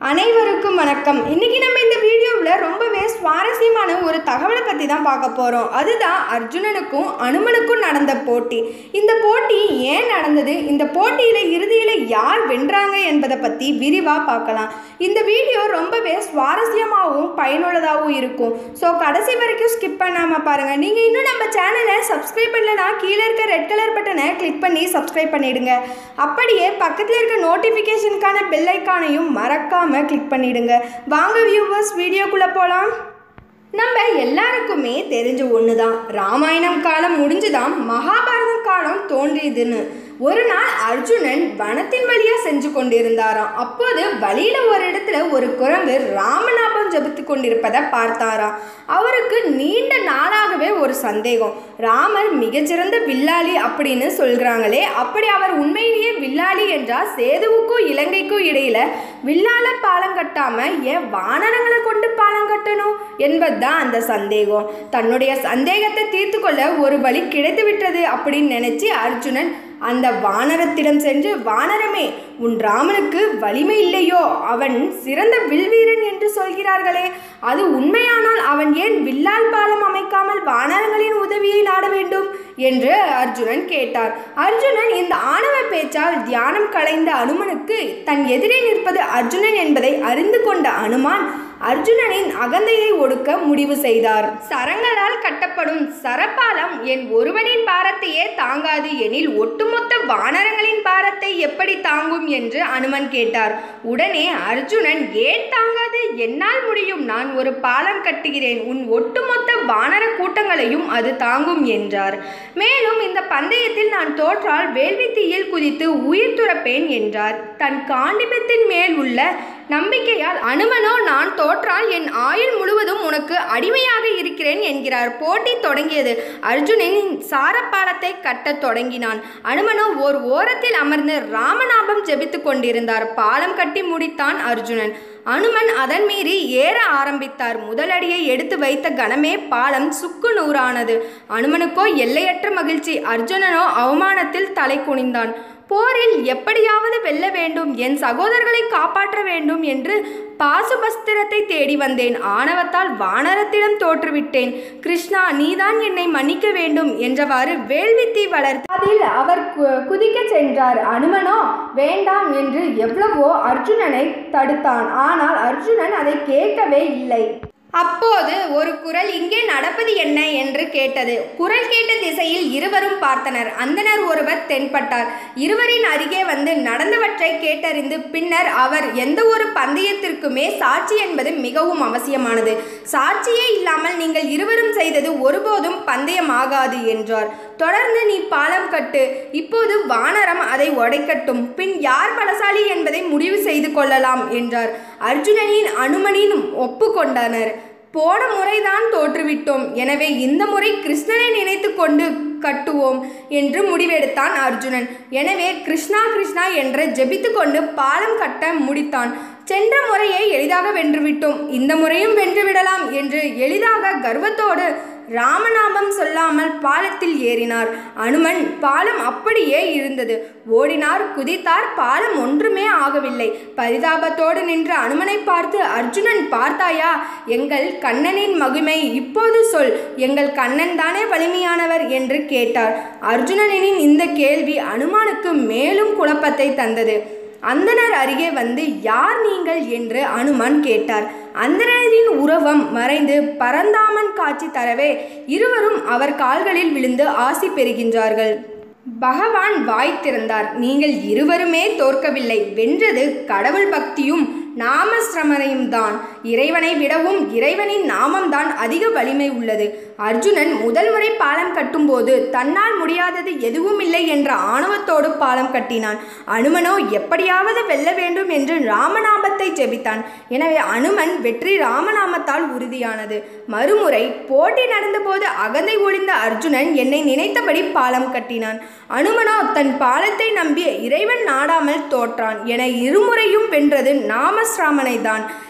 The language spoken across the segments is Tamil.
அனைவருக்கும் வணக்கம் இன்னைக்கு நம்ம இந்த வீடியோவில் ரொம்பவே சுவாரஸ்யமான ஒரு தகவலை பற்றி தான் பார்க்க போகிறோம் அதுதான் அர்ஜுனனுக்கும் அனுமனுக்கும் நடந்த போட்டி இந்த போட்டி ஏன் நடந்தது இந்த போட்டியில் இறுதியில் யார் வென்றாங்க என்பதை பற்றி விரிவாக பார்க்கலாம் இந்த வீடியோ ரொம்பவே சுவாரஸ்யமாகவும் பயனுள்ளதாகவும் இருக்கும் ஸோ கடைசி வரைக்கும் ஸ்கிப் பண்ணாமல் பாருங்கள் நீங்கள் இன்னும் நம்ம சேனலை சப்ஸ்கிரைப் பண்ணலனா கீழே இருக்க ரெட் கலர் பட்டனை கிளிக் பண்ணி சப்ஸ்கிரைப் பண்ணிடுங்க அப்படியே பக்கத்தில் இருக்க நோட்டிஃபிகேஷனுக்கான பெல் ஐக்கானையும் மறக்காமல் கிளிக் பண்ணிடுங்க வாங்க வியூவர்ஸ் வீடியோக்குள்ளே போகலாம் நம்ம எல்லாருக்குமே தெரிஞ்ச ஒன்று தான் ராமாயணம் காலம் முடிஞ்சுதான் மகாபாரதம் காலம் தோன்றியதுன்னு ஒரு நாள் அர்ஜுனன் வனத்தின் வழியா செஞ்சு கொண்டிருந்தாராம் அப்போது வழியில ஒரு இடத்துல ஒரு குரங்கு ராமநாபம் ஜபித்து கொண்டிருப்பதை பார்த்தாராம் அவருக்கு நீண்ட நாளாகவே ஒரு சந்தேகம் ராமர் மிகச்சிறந்த வில்லாளி அப்படின்னு சொல்கிறாங்களே அப்படி அவர் உண்மையிலேயே வில்லாளி என்றால் சேதுவுக்கும் இலங்கைக்கும் இடையில வில்லால பாலம் கட்டாம ஏன் வானரங்களை கொண்டு பாலம் கட்டணும் என்பதுதான் அந்த சந்தேகம் தன்னுடைய சந்தேகத்தை தீர்த்து கொள்ள ஒரு வழி கிடைத்து விட்டது அப்படின்னு நினைச்சு அர்ஜுனன் அந்த வானரத்திடம் சென்று வானரமே உன் ராமனுக்கு வலிமை இல்லையோ அவன் சிறந்த வில்வீரன் என்று சொல்கிறார்களே அது உண்மையானால் அவன் ஏன் வில்லால் பாலம் அமைக்காமல் வானரங்களின் உதவியை நாட வேண்டும் என்று அர்ஜுனன் கேட்டார் அர்ஜுனன் இந்த ஆணவ பேச்சால் தியானம் கலைந்த அனுமனுக்கு தன் எதிரே நிற்பது அர்ஜுனன் என்பதை அறிந்து கொண்ட அனுமான் அர்ஜுனனின் அகந்தையை ஒடுக்க முடிவு செய்தார் சரங்களால் கட்டப்படும் சரப்பாலம் என் ஒருவனின் பாரத்தையே தாங்காது எனில் ஒட்டுமொத்த வானரங்களின் பாரத்தை எப்படி தாங்கும் என்று அனுமன் கேட்டார் உடனே அர்ஜுனன் ஏன் தாங்காது என்னால் முடியும் நான் ஒரு பாலம் கட்டுகிறேன் உன் ஒட்டுமொத்த வானர கூட்டங்களையும் அது தாங்கும் என்றார் மேலும் இந்த பந்தயத்தில் நான் தோற்றால் வேள்வி தீயில் குதித்து உயிர் துறப்பேன் என்றார் தன் காண்டிபத்தின் மேல் உள்ள நம்பிக்கையால் அனுமனோ நான் தோற்றால் என் ஆயுள் முழுவதும் உனக்கு அடிமையாக இருக்கிறேன் என்கிறார் போட்டி தொடங்கியது அர்ஜுனனின் சாரப்பாலத்தை கட்டத் தொடங்கினான் அனுமனோ ஓர் ஓரத்தில் அமர்ந்து ராமநாபம் ஜெபித்து கொண்டிருந்தார் பாலம் கட்டி முடித்தான் அர்ஜுனன் அனுமன் அதன் மீறி ஏற ஆரம்பித்தார் முதலடியை எடுத்து வைத்த கணமே பாலம் சுக்கு நூறானது அனுமனுக்கோ எல்லையற்ற மகிழ்ச்சி அர்ஜுனனோ அவமானத்தில் தலை குனிந்தான் போரில் எப்படியாவது வெல்ல வேண்டும் என் சகோதரர்களை காப்பாற்ற வேண்டும் என்று பாசுபஸ்திரத்தை தேடி வந்தேன் ஆணவத்தால் வானரத்திடம் தோற்றுவிட்டேன் கிருஷ்ணா நீதான் என்னை மன்னிக்க வேண்டும் என்றவாறு வேள்வித்தீ வளர்த்து அதில் அவர் குதிக்க சென்றார் அனுமனோ வேண்டாம் என்று எவ்வளவோ அர்ஜுனனை தடுத்தான் ஆனால் அர்ஜுனன் அதை கேட்கவே இல்லை அப்போது ஒரு குரல் இங்கே நடப்பது என்ன என்று கேட்டது குரல் கேட்ட திசையில் இருவரும் பார்த்தனர் அந்தனர் ஒருவர் தென்பட்டார் இருவரின் அருகே வந்து நடந்தவற்றை கேட்டறிந்து பின்னர் அவர் எந்த ஒரு பந்தயத்திற்குமே சாட்சி என்பது மிகவும் அவசியமானது சாட்சியே இல்லாமல் நீங்கள் இருவரும் செய்தது ஒருபோதும் பந்தயமாகாது என்றார் தொடர்ந்து நீ பாலம் கட்டு இப்போது வானரம் அதை உடைக்கட்டும் பின் யார் பலசாலி என்பதை முடிவு செய்து கொள்ளலாம் என்றார் அர்ஜுனனின் அனுமனின் ஒப்புக்கொண்டனர் போன முறைதான் தோற்றுவிட்டோம் எனவே இந்த முறை கிருஷ்ணனை நினைத்து கொண்டு கட்டுவோம் என்று முடிவெடுத்தான் அர்ஜுனன் எனவே கிருஷ்ணா கிருஷ்ணா என்று ஜெபித்து கொண்டு பாலம் கட்ட முடித்தான் சென்ற முறையை எளிதாக வென்றுவிட்டோம் இந்த முறையும் வென்றுவிடலாம் என்று எளிதாக கர்வத்தோடு ராமநாமம் சொல்லாமல் பாலத்தில் ஏறினார் அனுமன் பாலம் அப்படியே இருந்தது ஓடினார் குதித்தார் பாலம் ஒன்றுமே ஆகவில்லை பரிதாபத்தோடு நின்ற அனுமனை பார்த்து அர்ஜுனன் பார்த்தாயா எங்கள் கண்ணனின் மகிமை இப்போது சொல் எங்கள் கண்ணன் தானே வலிமையானவர் என்று கேட்டார் அர்ஜுனனின் இந்த கேள்வி அனுமானுக்கு மேலும் குழப்பத்தை தந்தது அந்தனர் அருகே வந்து யார் நீங்கள் என்று அனுமான் கேட்டார் அந்தனரின் உருவம் மறைந்து பரந்தாமன் காட்சி தரவே இருவரும் அவர் கால்களில் விழுந்து ஆசி பெறுகின்றார்கள் பகவான் வாய் திறந்தார் நீங்கள் இருவருமே தோற்கவில்லை வென்றது கடவுள் பக்தியும் நாமஸ்ரமனையும் தான் இறைவனை விடவும் இறைவனின் நாமம்தான் அதிக வலிமை உள்ளது அர்ஜுனன் முதல் முறை பாலம் கட்டும்போது தன்னால் முடியாதது எதுவும் இல்லை என்ற ஆணவத்தோடு பாலம் கட்டினான் அனுமனோ எப்படியாவது வெல்ல வேண்டும் என்று ராமநாமத்தை ஜெபித்தான் எனவே அனுமன் வெற்றி ராமநாமத்தால் உறுதியானது மறுமுறை போட்டி நடந்தபோது அகந்தை ஒளிந்த அர்ஜுனன் என்னை நினைத்தபடி பாலம் கட்டினான் அனுமனோ தன் பாலத்தை நம்பி இறைவன் நாடாமல் தோற்றான் என இருமுறையும் வென்றது நாமஸ்ராமனை தான்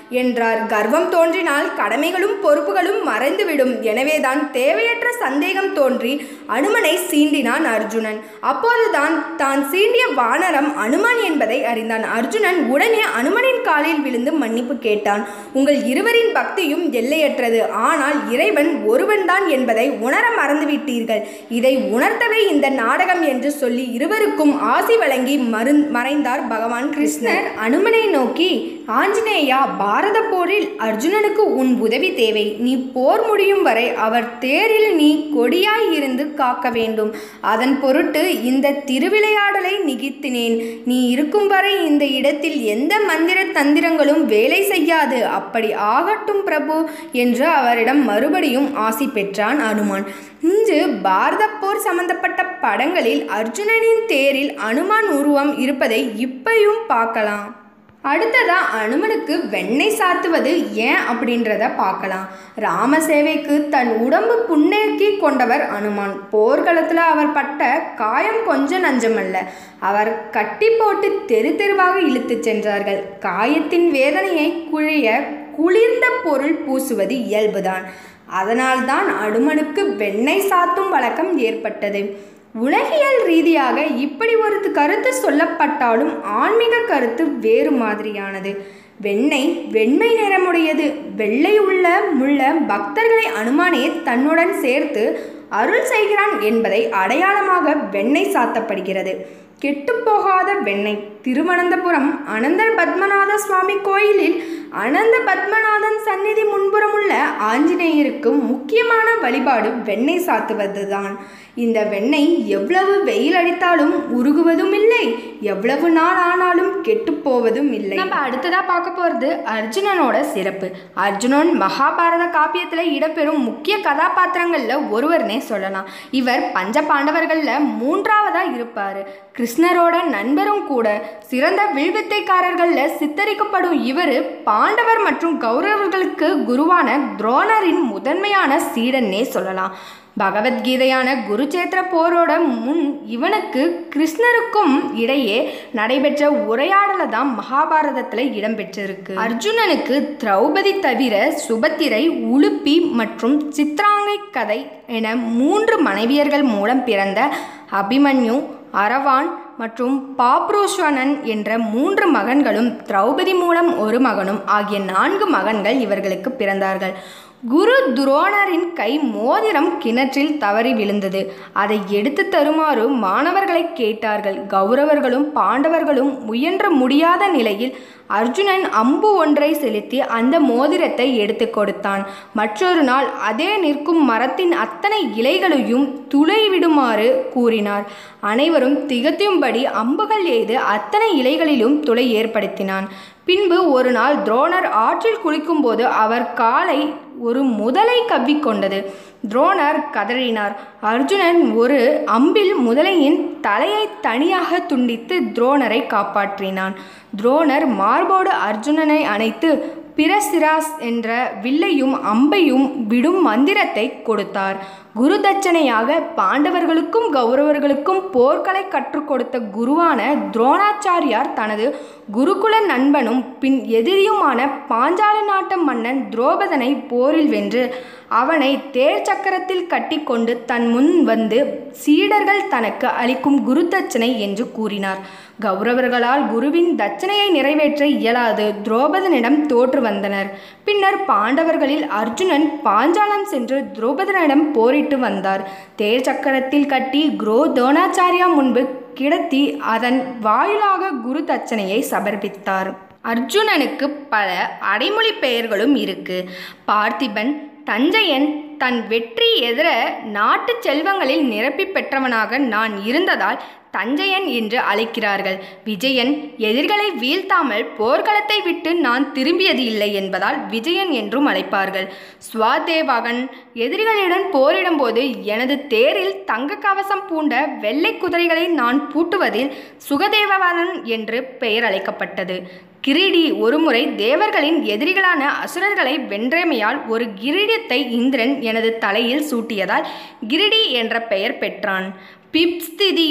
என்றார் கர்வம் தோன்றினால் கடமைகளும் பொறுப்புகளும் மறைந்துவிடும் எனவேதான் தேவையற்ற சந்தேகம் தோன்றி அனுமனை சீண்டினான் அர்ஜுனன் அப்போதுதான் தான் சீண்டிய வானரம் அனுமன் என்பதை அறிந்தான் அர்ஜுனன் உடனே அனுமனின் காலில் விழுந்து மன்னிப்பு கேட்டான் உங்கள் இருவரின் பக்தியும் எல்லையற்றது ஆனால் இறைவன் ஒருவன்தான் என்பதை உணர மறந்துவிட்டீர்கள் இதை உணர்த்தவே இந்த நாடகம் என்று சொல்லி இருவருக்கும் ஆசி வழங்கி மரு மறைந்தார் பகவான் கிருஷ்ணர் அனுமனை நோக்கி ஆஞ்சநேயா பாரத போரில் அர்ஜுனனுக்கு உன் உதவி தேவை நீ போர் முடியும் வரை அவர் தேரில் நீ கொடியாய் இருந்து காக்க வேண்டும் அதன் பொருட்டு இந்த திருவிளையாடலை நிகித்தினேன் நீ இருக்கும் வரை இந்த இடத்தில் எந்த மந்திர தந்திரங்களும் வேலை செய்யாது அப்படி ஆகட்டும் பிரபு என்று அவரிடம் மறுபடியும் ஆசி பெற்றான் அனுமான் இன்று பாரத போர் சம்பந்தப்பட்ட படங்களில் அர்ஜுனனின் தேரில் அனுமான் உருவம் இருப்பதை இப்பையும் பார்க்கலாம் அடுத்ததா அனுமனுக்கு வெண்ணெய் சாத்துவது ஏன் அப்படின்றத பார்க்கலாம் ராம சேவைக்கு தன் உடம்பு புண்ணேக்கி கொண்டவர் அனுமான் போர்க்களத்தில் அவர் பட்ட காயம் கொஞ்சம் நஞ்சமல்ல அவர் கட்டி போட்டு தெரு தெருவாக இழுத்துச் சென்றார்கள் காயத்தின் வேதனையை குழைய குளிர்ந்த பொருள் பூசுவது இயல்புதான் அதனால்தான் அனுமனுக்கு வெண்ணெய் சாத்தும் வழக்கம் ஏற்பட்டது உலகியல் ரீதியாக இப்படி ஒரு கருத்து சொல்லப்பட்டாலும் ஆன்மீக கருத்து வேறு மாதிரியானது வெண்ணெய் வெண்மை நிறமுடையது வெள்ளை உள்ள முள்ள பக்தர்களை அனுமானே தன்னுடன் சேர்த்து அருள் செய்கிறான் என்பதை அடையாளமாக வெண்ணெய் சாத்தப்படுகிறது கெட்டுப்போகாத வெண்ணெய் திருவனந்தபுரம் அனந்தர் பத்மநாத சுவாமி கோயிலில் அனந்த பத்மநாதன் சந்நிதி முன்புறமுள்ள ஆஞ்சநேயருக்கு முக்கியமான வழிபாடு வெண்ணெய் சாத்துவதுதான் இந்த வெண்ணெய் எவ்வளவு வெயில் அடித்தாலும் உருகுவதும் இல்லை எவ்வளவு நாள் ஆனாலும் கெட்டுப்போவதும் இல்லை நம்ம அடுத்ததாக பார்க்க போகிறது அர்ஜுனனோட சிறப்பு அர்ஜுனன் மகாபாரத காப்பியத்தில் இடம்பெறும் முக்கிய கதாபாத்திரங்களில் ஒருவர்னே சொல்லலாம் இவர் பஞ்ச பாண்டவர்களில் மூன்றாவதாக இருப்பார் கிருஷ்ணரோட நண்பரும் கூட சிறந்த வில்வித்தைக்காரர்களில் சித்தரிக்கப்படும் இவர் பாண்டவர் மற்றும் கௌரவர்களுக்கு குருவான துரோணரின் முதன்மையான சீடன்னே சொல்லலாம் பகவத்கீதையான குருச்சேத்திர போரோட முன் இவனுக்கு கிருஷ்ணருக்கும் இடையே நடைபெற்ற உரையாடல தான் மகாபாரதத்தில் இடம்பெற்றிருக்கு அர்ஜுனனுக்கு திரௌபதி தவிர சுபத்திரை உலுப்பி மற்றும் சித்ராங்கை கதை என மூன்று மனைவியர்கள் மூலம் பிறந்த அபிமன்யு அரவான் மற்றும் பாப்ரோஸ்வனன் என்ற மூன்று மகன்களும் திரௌபதி மூலம் ஒரு மகனும் ஆகிய நான்கு மகன்கள் இவர்களுக்கு பிறந்தார்கள் குரு துரோணரின் கை மோதிரம் கிணற்றில் தவறி விழுந்தது அதை எடுத்து தருமாறு மாணவர்களை கேட்டார்கள் கௌரவர்களும் பாண்டவர்களும் முயன்ற முடியாத நிலையில் அர்ஜுனன் அம்பு ஒன்றை செலுத்தி அந்த மோதிரத்தை எடுத்து கொடுத்தான் மற்றொரு நாள் அதே நிற்கும் மரத்தின் அத்தனை இலைகளையும் துளை விடுமாறு கூறினார் அனைவரும் திகத்தும்படி அம்புகள் எய்து அத்தனை இலைகளிலும் துளை ஏற்படுத்தினான் பின்பு ஒரு நாள் துரோணர் ஆற்றில் குளிக்கும்போது அவர் காலை ஒரு முதலை கவ்விக்கொண்டது துரோணர் கதறினார் அர்ஜுனன் ஒரு அம்பில் முதலையின் தலையை தனியாக துண்டித்து துரோணரை காப்பாற்றினான் துரோணர் மார்போடு அர்ஜுனனை அணைத்து பிரசிராஸ் என்ற வில்லையும் அம்பையும் விடும் மந்திரத்தை கொடுத்தார் குரு தட்சணையாக பாண்டவர்களுக்கும் கௌரவர்களுக்கும் போர்க்களை கற்றுக் கொடுத்த குருவான துரோணாச்சாரியார் தனது குருகுல நண்பனும் பின் எதிரியுமான பாஞ்சால நாட்டு மன்னன் துரோபதனை போரில் வென்று அவனை தேர் சக்கரத்தில் கட்டிக்கொண்டு தன் முன் வந்து சீடர்கள் தனக்கு அளிக்கும் குரு தட்சணை என்று கூறினார் கௌரவர்களால் குருவின் தட்சணையை நிறைவேற்ற இயலாது துரோபதனிடம் தோற்று வந்தனர் பின்னர் பாண்டவர்களில் அர்ஜுனன் பாஞ்சாலம் சென்று துரோபதனிடம் போரிட்டு வந்தார் தேர் சக்கரத்தில் கட்டி குரோ துரோணாச்சாரியா முன்பு கிடத்தி அதன் வாயிலாக குரு தட்சணையை சமர்ப்பித்தார் அர்ஜுனனுக்கு பல அடைமொழி பெயர்களும் இருக்கு பார்த்திபன் தஞ்சையன் தன் வெற்றி எதிர நாட்டு செல்வங்களில் நிரப்பி பெற்றவனாக நான் இருந்ததால் தஞ்சையன் என்று அழைக்கிறார்கள் விஜயன் எதிர்களை வீழ்த்தாமல் போர்க்களத்தை விட்டு நான் திரும்பியது இல்லை என்பதால் விஜயன் என்றும் அழைப்பார்கள் சுவாதேவகன் எதிரிகளுடன் போரிடும்போது எனது தேரில் தங்க கவசம் பூண்ட வெள்ளை குதிரைகளை நான் பூட்டுவதில் சுகதேவவனன் என்று பெயர் அழைக்கப்பட்டது கிரீடி ஒருமுறை தேவர்களின் எதிரிகளான அசுரர்களை வென்றமையால் ஒரு கிரீடத்தை இந்திரன் எனது தலையில் சூட்டியதால் கிரிடி என்ற பெயர் பெற்றான் பிப்ஸ்திதி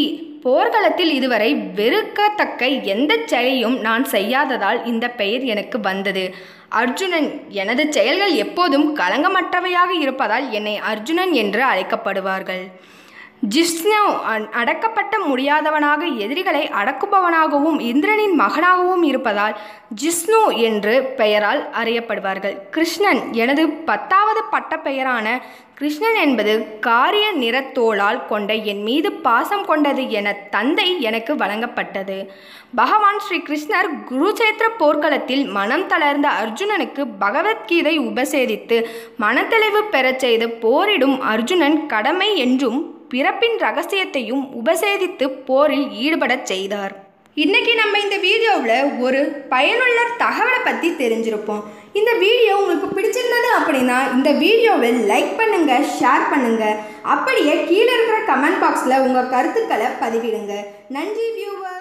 போர்க்களத்தில் இதுவரை வெறுக்கத்தக்க எந்த செயலையும் நான் செய்யாததால் இந்த பெயர் எனக்கு வந்தது அர்ஜுனன் எனது செயல்கள் எப்போதும் களங்கமற்றவையாக இருப்பதால் என்னை அர்ஜுனன் என்று அழைக்கப்படுவார்கள் ஜிஷ்ணு அ- அடக்கப்பட்ட முடியாதவனாக எதிரிகளை அடக்குபவனாகவும் இந்திரனின் மகனாகவும் இருப்பதால் ஜிஷ்ணு என்று பெயரால் அறியப்படுவார்கள் கிருஷ்ணன் எனது பத்தாவது பட்டப்பெயரான கிருஷ்ணன் என்பது காரிய நிறத்தோளால் கொண்ட என் மீது பாசம் கொண்டது என தந்தை எனக்கு வழங்கப்பட்டது பகவான் ஸ்ரீ கிருஷ்ணர் குருச்சேத்திர போர்க்களத்தில் மனம் தளர்ந்த அர்ஜுனனுக்கு பகவத்கீதை உபசேதித்து மனத்தெளிவு பெறச் செய்து போரிடும் அர்ஜுனன் கடமை என்றும் பிறப்பின் ரகசியத்தையும் உபசேதித்து போரில் ஈடுபடச் செய்தார் இன்னைக்கு நம்ம இந்த வீடியோவில் ஒரு பயனுள்ள தகவலை பற்றி தெரிஞ்சிருப்போம் இந்த வீடியோ உங்களுக்கு பிடிச்சிருந்தது அப்படின்னா இந்த வீடியோவை லைக் பண்ணுங்க ஷேர் பண்ணுங்க அப்படியே கீழே இருக்கிற கமெண்ட் பாக்ஸில் உங்கள் கருத்துக்களை பதிவிடுங்க நன்றி வியூவர்